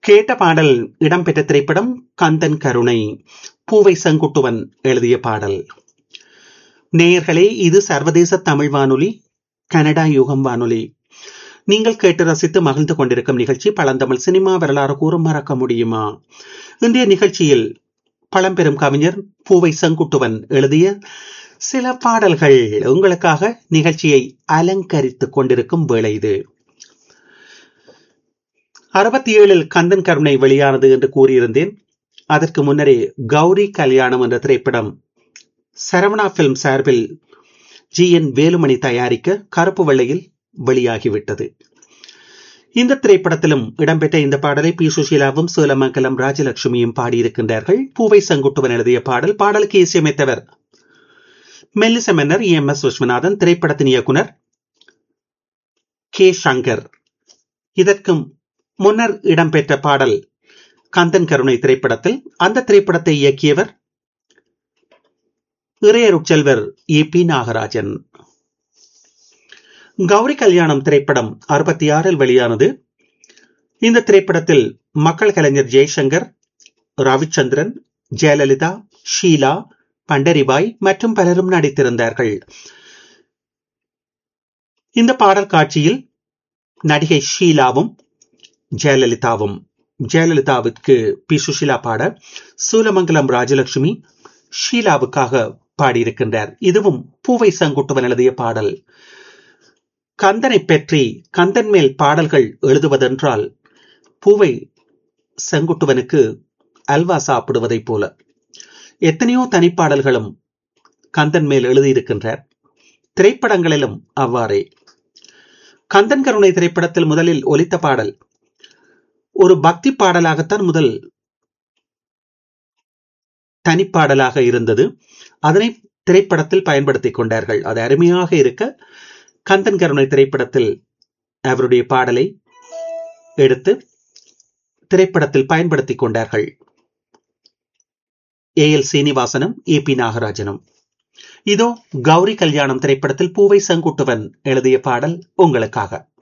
கேட்ட பாடல் இடம்பெற்ற திரைப்படம் கந்தன் கருணை பூவை செங்குட்டுவன் எழுதிய பாடல் நேயர்களே இது சர்வதேச தமிழ் வானொலி கனடா யுகம் வானொலி நீங்கள் கேட்டு ரசித்து மகிழ்ந்து கொண்டிருக்கும் நிகழ்ச்சி பழந்தமிழ் சினிமா வரலாறு கூற மறக்க முடியுமா இன்றைய நிகழ்ச்சியில் பழம்பெரும் கவிஞர் பூவை செங்குட்டுவன் எழுதிய சில பாடல்கள் உங்களுக்காக நிகழ்ச்சியை அலங்கரித்துக் கொண்டிருக்கும் வேளை இது அறுபத்தி ஏழில் கந்தன் கருணை வெளியானது என்று கூறியிருந்தேன் அதற்கு முன்னரே கௌரி கல்யாணம் என்ற திரைப்படம் சரவணா பிலிம் சார்பில் ஜி என் வேலுமணி தயாரிக்க கருப்பு வெள்ளையில் வெளியாகிவிட்டது இந்த திரைப்படத்திலும் இடம்பெற்ற இந்த பாடலை பி சுஷீலாவும் சோலமங்கலம் ராஜலட்சுமியும் பாடியிருக்கின்றார்கள் பூவை செங்குட்டுவன் எழுதிய பாடல் பாடலுக்கு இசையமைத்தவர் மெல்லிச மன்னர் இ எம் எஸ் விஸ்வநாதன் திரைப்படத்தின் இயக்குனர் கே சங்கர் இதற்கும் முன்னர் இடம்பெற்ற பாடல் கந்தன் கருணை திரைப்படத்தில் அந்த திரைப்படத்தை இயக்கியவர் இறையருட்செல்வர் ஏ பி நாகராஜன் கௌரி கல்யாணம் திரைப்படம் அறுபத்தி ஆறில் வெளியானது இந்த திரைப்படத்தில் மக்கள் கலைஞர் ஜெய்சங்கர் ரவிச்சந்திரன் ஜெயலலிதா ஷீலா பண்டரிபாய் மற்றும் பலரும் நடித்திருந்தார்கள் இந்த பாடல் காட்சியில் நடிகை ஷீலாவும் ஜெயலலிதாவும் ஜெயலலிதாவிற்கு பி சுஷீலா பாட சூலமங்கலம் ராஜலட்சுமி ஷீலாவுக்காக பாடியிருக்கின்றார் இதுவும் பூவை சங்குட்டுவன் எழுதிய பாடல் கந்தனை பற்றி கந்தன் மேல் பாடல்கள் எழுதுவதென்றால் பூவை செங்குட்டுவனுக்கு அல்வா சாப்பிடுவதைப் போல எத்தனையோ தனிப்பாடல்களும் கந்தன் மேல் எழுதியிருக்கின்றார் திரைப்படங்களிலும் அவ்வாறே கந்தன் கருணை திரைப்படத்தில் முதலில் ஒலித்த பாடல் ஒரு பக்தி பாடலாகத்தான் முதல் தனிப்பாடலாக இருந்தது அதனை திரைப்படத்தில் பயன்படுத்திக் கொண்டார்கள் அது அருமையாக இருக்க கந்தன் கருணை திரைப்படத்தில் அவருடைய பாடலை எடுத்து திரைப்படத்தில் பயன்படுத்திக் கொண்டார்கள் ஏ எல் சீனிவாசனும் ஏ பி நாகராஜனும் இதோ கௌரி கல்யாணம் திரைப்படத்தில் பூவை செங்குட்டுவன் எழுதிய பாடல் உங்களுக்காக